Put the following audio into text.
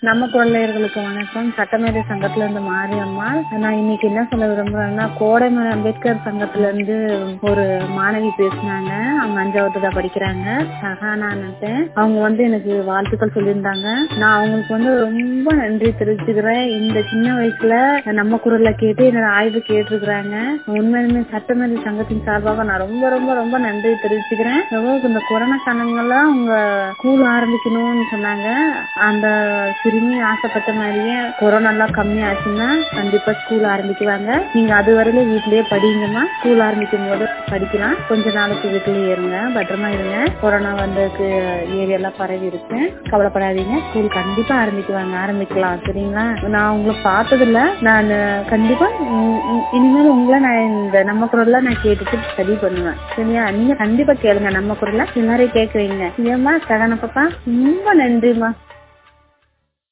நம்ம கொள்ளையர்களுக்கு வணக்கம் சட்டமேதை சங்கத்துல இருந்து மாரியம்மா நான் இன்னைக்கு என்ன சொல்ல விரும்புறேன்னா கோடைமலை அம்பேத்கர் சங்கத்துல இருந்து ஒரு மாணவி பேசினாங்க அவங்க அஞ்சாவது தான் படிக்கிறாங்க சஹானான்ட்டு அவங்க வந்து எனக்கு வாழ்த்துக்கள் சொல்லியிருந்தாங்க நான் அவங்களுக்கு வந்து ரொம்ப நன்றி தெரிவிச்சுக்கிறேன் இந்த சின்ன வயசுல நம்ம குரல்ல கேட்டு என்னோட ஆய்வு கேட்டிருக்கிறாங்க உண்மையுமே சட்டமேதை சங்கத்தின் சார்பாக நான் ரொம்ப ரொம்ப ரொம்ப நன்றி தெரிவிச்சுக்கிறேன் எவ்வளவு இந்த கொரோனா காலங்கள்ல அவங்க ஸ்கூல் ஆரம்பிக்கணும்னு சொன்னாங்க அந்த சிறுமி ஆசைப்பட்ட மாதிரியே கொரோனா எல்லாம் கம்மி ஆச்சுன்னா கண்டிப்பா ஸ்கூல் ஆரம்பிக்குவாங்க நீங்க அது வரையில வீட்லயே படிங்கம்மா ஸ்கூல் ஆரம்பிக்கும் போது படிக்கலாம் கொஞ்ச நாளைக்கு வீட்லயே இருங்க பத்திரமா இருங்க கொரோனா வந்ததுக்கு ஏரியாலாம் பரவி இருக்கு கவலைப்படாதீங்க ஸ்கூல் கண்டிப்பா ஆரம்பிக்குவாங்க ஆரம்பிக்கலாம் சரிங்களா நான் உங்களை பார்த்ததில்ல நான் கண்டிப்பா உம் உம் இனிமேல் உங்களை நான் இந்த நம்ம குரல்ல நான் கேட்டுட்டு ஸ்டடி பண்ணுவேன் சரியா நீங்க கண்டிப்பா கேளுங்க நம்ம குரல்ல எல்லாரையும் கேட்குறீங்க ஏமா சகன பாப்பா ரொம்ப நன்றிம்மா